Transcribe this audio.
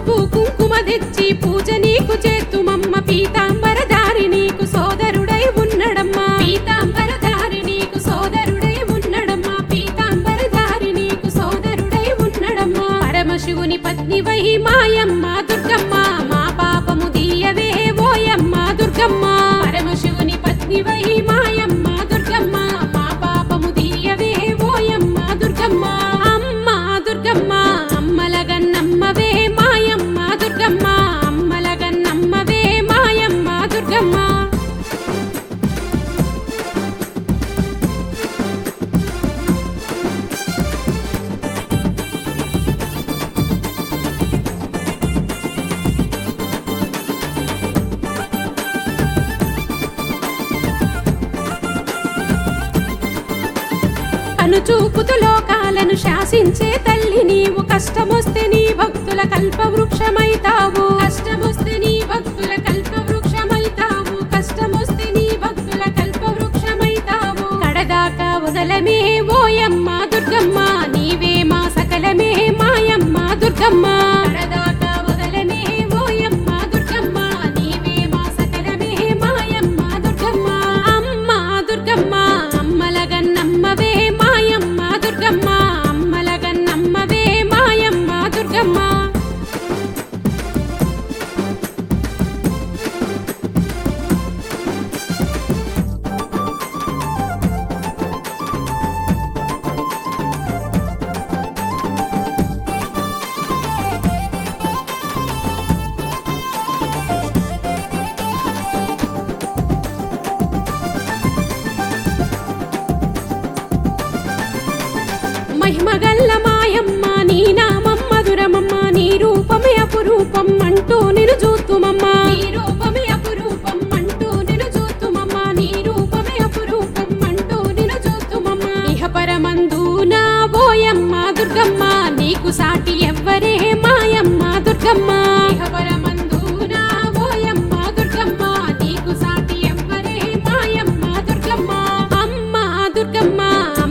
పసుపు కుంకుమ తెచ్చి పూజ నీకు చేతుమమ్మ పీతాంబరధారి నీకు సోదరుడై ఉన్నడమ్మా పీతాంబరధారి నీకు సోదరుడై ఉన్నడమ్మా పీతాంబరధారి నీకు సోదరుడై ఉన్నడమ్మా పరమశివుని పత్ని వై మాయమ్మ దుర్గమ్మ మా పాపము దీయవే ఓయమ్మ దుర్గమ్మ పరమశివుని పత్ని వై మాయమ్మ దుర్గమ్మ మా పాపము దీయవే ఓయమ్మ దుర్గమ్మ అమ్మ దుర్గమ్మ అమ్మలగన్నమ్మవే మాయమ్మ దుర్గమ్మ అమ్మలగన్నమ్మవే మాయమ్మ దుర్గమ్మ అనుచూపుతు లోకాలను శాసించే తల్లి నీవు కష్టమొస్తే నీ భక్తుల కల్పవృక్షమైతావు కష్టమొస్తే నీ భక్తుల కల్పవృక్షమైతావు కష్టమొస్తే నీ భక్తుల కల్పవృక్షమైతావు కడదాకా వదలమే ఓయమ్మ దుర్గమ్మ నీవే మా సకలమే మాయమ్మ దుర్గమ్మ కడదాకా వదలమే ఓయమ్మ దుర్గమ్మ నీవే మా సకలమే మాయమ్మ దుర్గమ్మ అమ్మ దుర్గమ్మ అమ్మలగన్నమ్మవే మాయమ్మ దుర్గమ్మ అమ్మలగన్నమ్మవే మాయమ్మ దుర్గమ్మ మహిమగల్ల మాయమ్మ నీ నామం మధురమమ్మ నీ రూపమే అపురూపం అంటూ నిన్ను చూతుమమ్మ నీ రూపమే అపురూపం అంటూ నిన్ను చూతుమమ్మ నీ రూపమే అపురూపం అంటూ నిన్ను చూతుమమ్మ ఇహ పరమందు నా బోయమ్మ దుర్గమ్మ నీకు సాటి ఎవ్వరే మాయమ్మ దుర్గమ్మ ఇహ పరమందు నా బోయమ్మ దుర్గమ్మ నీకు సాటి ఎవ్వరే మాయమ్మ దుర్గమ్మ అమ్మ దుర్గమ్మ